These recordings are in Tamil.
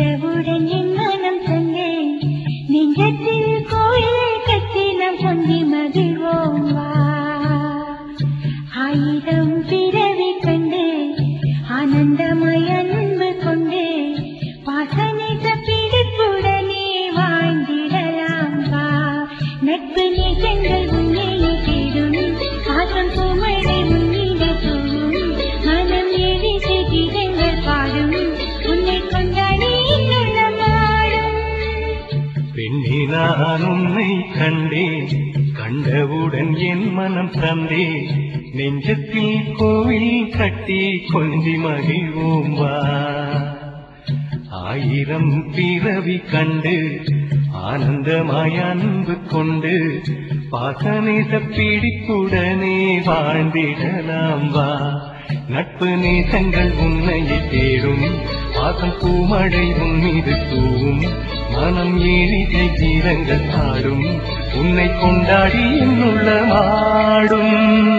கண்டவுடன் என் மனம் தந்தேன் நெஞ்சத்தில் கோயில் கட்டி நாம் பொங்கி மகிழ்வோம் வா ஆயிரம் பிறவி கண்டு ஆனந்தமாய் அன்பு கொண்டு பாசனித பிடிப்புடனே வாழ்ந்திடலாம் வா நட்பு நிஜங்கள் உன்னையே தேடும் பாசம் சுமடை முன்னிட தூவும் மனம் எரிசு கீதங்கள் பாடும் உன்னை கொண்டாடி உள்ளமாடும் பெண்ணே நான் உன்னை கண்டேன் கண்டவுடன் என் மனம் தந்தேன் நெஞ்சத்தில் கோவில் கட்டி கொஞ்சி மகிழ்வோம் வா ஆயிரம் பிறவி கண்டு ஆனந்தமாய் அன்பு கொண்டு பாசநேச பிடிப்புடனே வாழ்ந்திடலாம் வா நட்பு நேசங்கள் உன்னையை தேடும் பாசம் பூமழை உன் மீது தூவும் மனம் ஏறிசை கீதங்கள் ஆடும் உன்னை கொண்டாடி என்னுள்ள மாடும்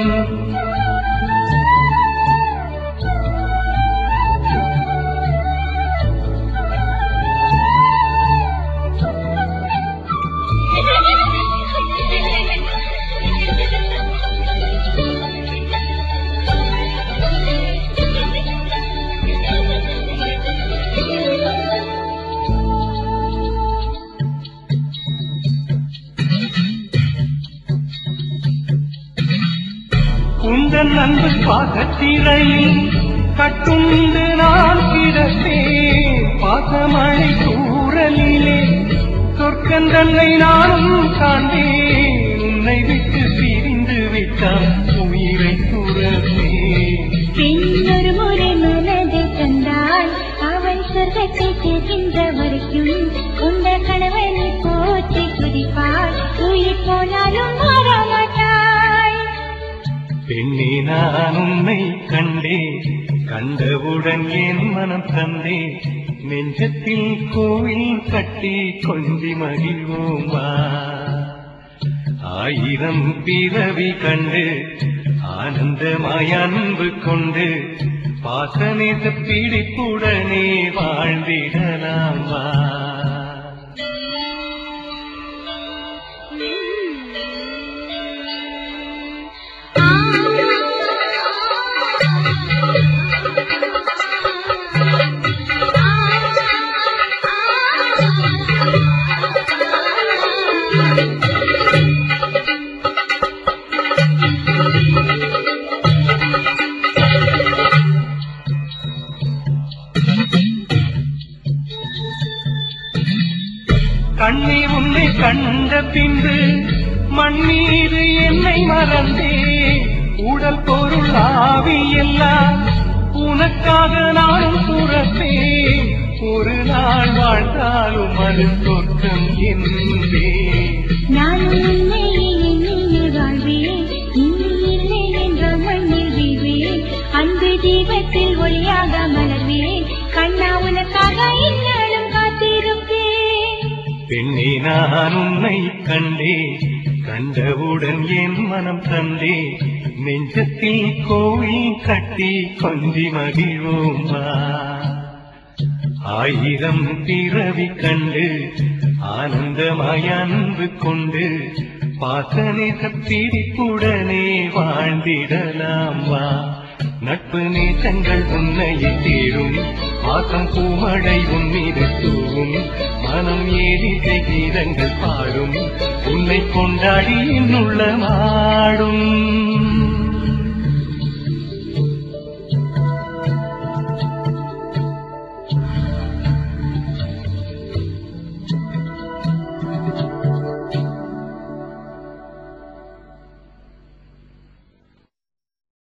உந்தன் அன்பு பாசத்திரையில் கட்டுண்டு நான் கிடப்பேன் பாசமழை தூரலிலே சொற்கந்தன்னை நானும் காண்பேன் உன்னை விட்டு பிரிந்து விட்டான் உயிரை துறப்பேன் பின்னொரு முறை மனதை தந்தால் அவன் சொர்க்கத்தை சேர்க்கின்ற வரைக்கும் உந்த கணவனை போற்றி துதிப்பாய் உயிர் போனாலும் மாறமாட்டாய் பெண்ணே நான் உன்னை கண்டேன் கண்டவுடன் என் மனம் தந்தேன் நெஞ்சத்தில் கோவில் கட்டி கொஞ்சி மகிழ்வோம் வா ஆயிரம் பிறவி கண்டு ஆனந்தமாய் அன்பு கொண்டு பாசநேச பிடிப்புடனே வாழ்ந்திடலாம் வா கண்ணி உன்னை கண்ட பின்பு மண்ணீது என்னை மறந்தே உடல் பொருள் ஆவி எல்லாம் உனக்காக நானும் புறப்பேன் ஒரு நாள் வாழ்ந்தாலும் அது சொர்க்கம் என்பே நான் உன்னை எண்ணியே வாழ்வேன் நீ இல்லை என்றால் மண்ணில் வீழ்வேன் அன்பு தீபத்தில் ஒளியாக மலர்வேன் கண்ணா உனக்காக இந்நாளும் காத்திருப்பேன் பெண்ணே நான் உன்னை கண்டே கண்டவுடன் என் மனம் தந்தே நெஞ்சத்தில் கோவில் கட்டி கொஞ்சி மகிழ்வோம் வா. ஆயிரம் பிறவி கண்டு ஆனந்தமாய் அன்பு கொண்டு பாசநேச பிடிப்புடனே வாழ்ந்திடலாம் வா நட்பு நேசங்கள் உன்னையை தேடும் பாசம் பூமழை உன் மீது தூவும் மனம் ஏறிசை கீதங்கள் பாடும் உன்னை கொண்டாடி என்னுள்ள மாடும்